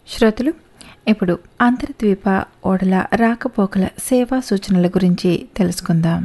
శ్రోతలు ఇప్పుడు అంతర్ద్వీప ఓడల రాకపోకల సేవా సూచనల గురించి తెలుసుకుందాం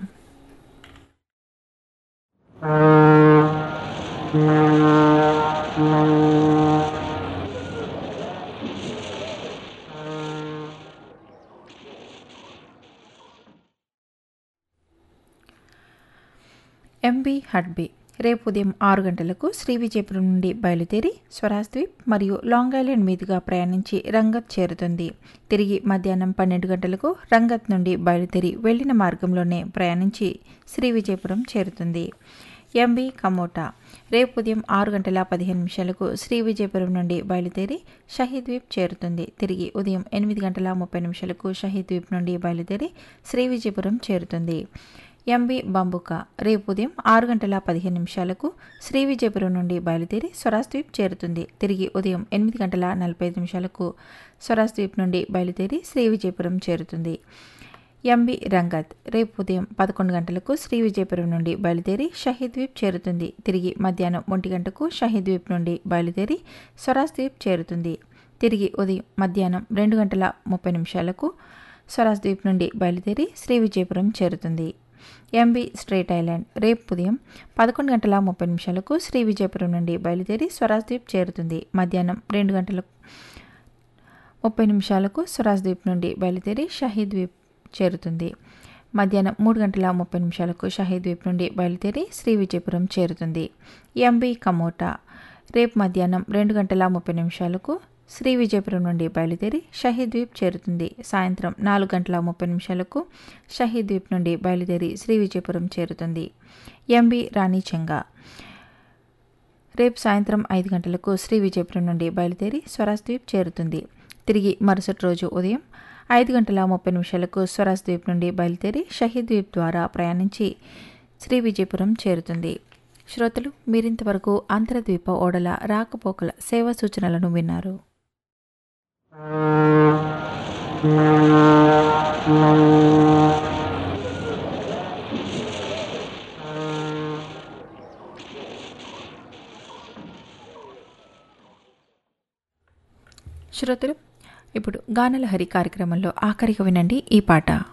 ఎంబీ హడ్బీ రేపు ఉదయం ఆరు గంటలకు శ్రీ విజయపురం నుండి బయలుదేరి స్వరాజ్ ద్వీప్ మరియు లాంగ్ ఐలాండ్ మీదుగా ప్రయాణించి రంగత్ చేరుతుంది తిరిగి మధ్యాహ్నం పన్నెండు గంటలకు రంగత్ నుండి బయలుదేరి వెళ్లిన మార్గంలోనే ప్రయాణించి శ్రీ విజయపురం చేరుతుంది ఎంబీ కమోటా రేపు ఉదయం ఆరు గంటల పదిహేను నిమిషాలకు శ్రీ విజయపురం నుండి బయలుదేరి షహీద్ ద్వీప్ చేరుతుంది తిరిగి ఉదయం ఎనిమిది గంటల ముప్పై నిమిషాలకు షహీద్ ద్వీప్ నుండి బయలుదేరి శ్రీ విజయపురం చేరుతుంది ఎంబీ బంబుకా రేపు ఉదయం ఆరు గంటల పదిహేను నిమిషాలకు శ్రీ విజయపురం నుండి బయలుదేరి స్వరాజ్ ద్వీప్ చేరుతుంది తిరిగి ఉదయం ఎనిమిది గంటల నలభై ఐదు నిమిషాలకు స్వరాజ్ ద్వీప్ నుండి బయలుదేరి శ్రీ విజయపురం చేరుతుంది ఎంబి రంగత్ రేపు ఉదయం పదకొండు గంటలకు శ్రీ విజయపురం నుండి బయలుదేరి షహీద్ ద్వీప్ చేరుతుంది తిరిగి మధ్యాహ్నం ఒంటి గంటకు షహీద్ ద్వీప్ నుండి బయలుదేరి స్వరాజ్ ద్వీప్ చేరుతుంది తిరిగి ఉదయం మధ్యాహ్నం రెండు గంటల ముప్పై నిమిషాలకు స్వరాజ్ ద్వీప్ నుండి బయలుదేరి శ్రీ విజయపురం చేరుతుంది ఎంబీ స్ట్రేట్ ఐలాండ్ రేపు ఉదయం పదకొండు గంటల ముప్పై నిమిషాలకు శ్రీ విజయపురం నుండి బయలుదేరి స్వరాజ్ ద్వీప్ చేరుతుంది మధ్యాహ్నం రెండు గంటల ముప్పై నిమిషాలకు స్వరాజ్ ద్వీప్ నుండి బయలుదేరి షహీద్ ద్వీప్ చేరుతుంది మధ్యాహ్నం మూడు గంటల ముప్పై నిమిషాలకు షహీద్ ద్వీప్ నుండి బయలుదేరి శ్రీ విజయపురం చేరుతుంది ఎంబీ కమోటా రేపు మధ్యాహ్నం రెండు గంటల ముప్పై నిమిషాలకు శ్రీ విజయపురం నుండి బయలుదేరి షహీద్ ద్వీప్ చేరుతుంది సాయంత్రం నాలుగు గంటల ముప్పై నిమిషాలకు షహీద్ ద్వీప్ నుండి బయలుదేరి శ్రీ విజయపురం చేరుతుంది ఎంబి రాణి చెంగా రేపు సాయంత్రం ఐదు గంటలకు శ్రీ విజయపురం నుండి బయలుదేరి స్వరాజ్ ద్వీప్ చేరుతుంది తిరిగి మరుసటి రోజు ఉదయం ఐదు గంటల ముప్పై నిమిషాలకు స్వరాజ్ ద్వీప్ నుండి బయలుదేరి షహీద్ ద్వీప్ ద్వారా ప్రయాణించి శ్రీ విజయపురం చేరుతుంది శ్రోతలు మీరింతవరకు అంతర్ద్వీప ఓడల రాకపోకల సేవా సూచనలను విన్నారు శ్రోతలు ఇప్పుడు గానలహరి కార్యక్రమంలో ఆఖరిగా వినండి ఈ పాట